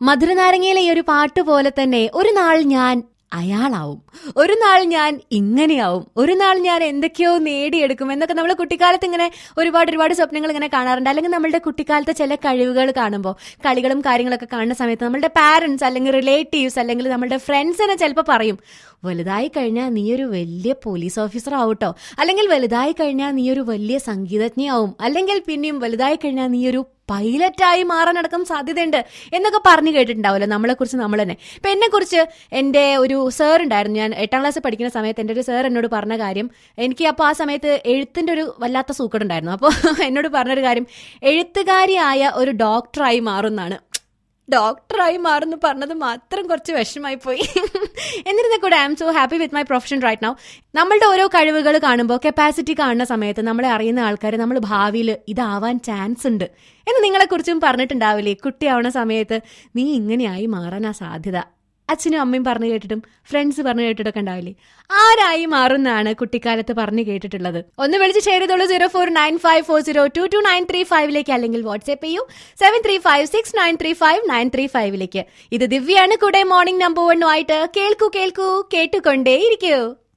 മധുരനാരങ്ങയിലെ ഈ ഒരു പാട്ട് പോലെ തന്നെ ഒരു നാൾ ഞാൻ അയാളാവും ഒരു നാൾ ഞാൻ ഇങ്ങനെയാവും ഒരു നാൾ ഞാൻ എന്തൊക്കെയോ നേടിയെടുക്കും എന്നൊക്കെ നമ്മൾ കുട്ടിക്കാലത്ത് ഇങ്ങനെ ഒരുപാട് ഒരുപാട് സ്വപ്നങ്ങൾ ഇങ്ങനെ കാണാറുണ്ട് അല്ലെങ്കിൽ നമ്മളുടെ കുട്ടിക്കാലത്തെ ചില കഴിവുകൾ കാണുമ്പോൾ കളികളും കാര്യങ്ങളൊക്കെ കാണുന്ന സമയത്ത് നമ്മളുടെ പാരന്റ്സ് അല്ലെങ്കിൽ റിലേറ്റീവ്സ് അല്ലെങ്കിൽ നമ്മളുടെ ഫ്രണ്ട്സിനെ ചിലപ്പോൾ പറയും വലുതായി കഴിഞ്ഞാൽ നീ ഒരു വലിയ പോലീസ് ഓഫീസർ ആവട്ടോ അല്ലെങ്കിൽ വലുതായി കഴിഞ്ഞാൽ നീ ഒരു വലിയ സംഗീതജ്ഞയാവും അല്ലെങ്കിൽ പിന്നെയും വലുതായി കഴിഞ്ഞാൽ നീ ഒരു പൈലറ്റായി മാറാനടക്കം സാധ്യതയുണ്ട് എന്നൊക്കെ പറഞ്ഞു കേട്ടിട്ടുണ്ടാവുമല്ലോ നമ്മളെ കുറിച്ച് നമ്മൾ തന്നെ ഇപ്പൊ എന്നെ കുറിച്ച് എൻ്റെ ഒരു സർ ഉണ്ടായിരുന്നു ഞാൻ എട്ടാം ക്ലാസ്സിൽ പഠിക്കുന്ന സമയത്ത് എൻ്റെ ഒരു സർ എന്നോട് പറഞ്ഞ കാര്യം എനിക്ക് അപ്പോൾ ആ സമയത്ത് എഴുത്തിൻ്റെ ഒരു വല്ലാത്ത സൂക്കടുണ്ടായിരുന്നു അപ്പോൾ എന്നോട് പറഞ്ഞൊരു കാര്യം എഴുത്തുകാരിയായ ഒരു ഡോക്ടറായി മാറുന്നതാണ് ഡോക്ടറായി മാറുന്നു പറഞ്ഞത് മാത്രം കുറച്ച് വിഷമായി പോയി എന്നിരുന്ന കൂടെ I am so happy with my profession right now നമ്മളുടെ ഓരോ കഴിവുകൾ കാണുമ്പോൾ കപ്പാസിറ്റി കാണുന്ന സമയത്ത് നമ്മളെ അറിയുന്ന ആൾക്കാർ നമ്മൾ ഭാവിയിൽ ഇതാവാൻ ചാൻസ് ഉണ്ട് എന്ന് നിങ്ങളെക്കുറിച്ചും പറഞ്ഞിട്ടുണ്ടാവില്ലേ കുട്ടിയാവുന്ന സമയത്ത് നീ ഇങ്ങനെയായി മാറാനാ സാധ്യത അച്ഛനും അമ്മയും പറഞ്ഞു കേട്ടിട്ടും ഫ്രണ്ട്സ് പറഞ്ഞു കേട്ടിട്ടൊക്കെ ഉണ്ടാവില്ലേ ആരായി മാറുന്നാണ് കുട്ടിക്കാലത്ത് പറഞ്ഞു കേട്ടിട്ടുള്ളത് ഒന്ന് വിളിച്ച് ഷെയർ ചെയ്തോളൂ zero four nine five four zero two two nine three ഫൈവിലേക്ക് അല്ലെങ്കിൽ വാട്സ്ആപ്പ് ചെയ്യൂ seven three five six nine three five nine three ഫൈവിലേക്ക് ഇത് ദിവ്യാണ് കൂടെ മോർണിംഗ് നമ്പർ വണ്ണുമായിട്ട് കേൾക്കൂ കേൾക്കൂ കേട്ടുകൊണ്ടേ ഇരിക്കൂ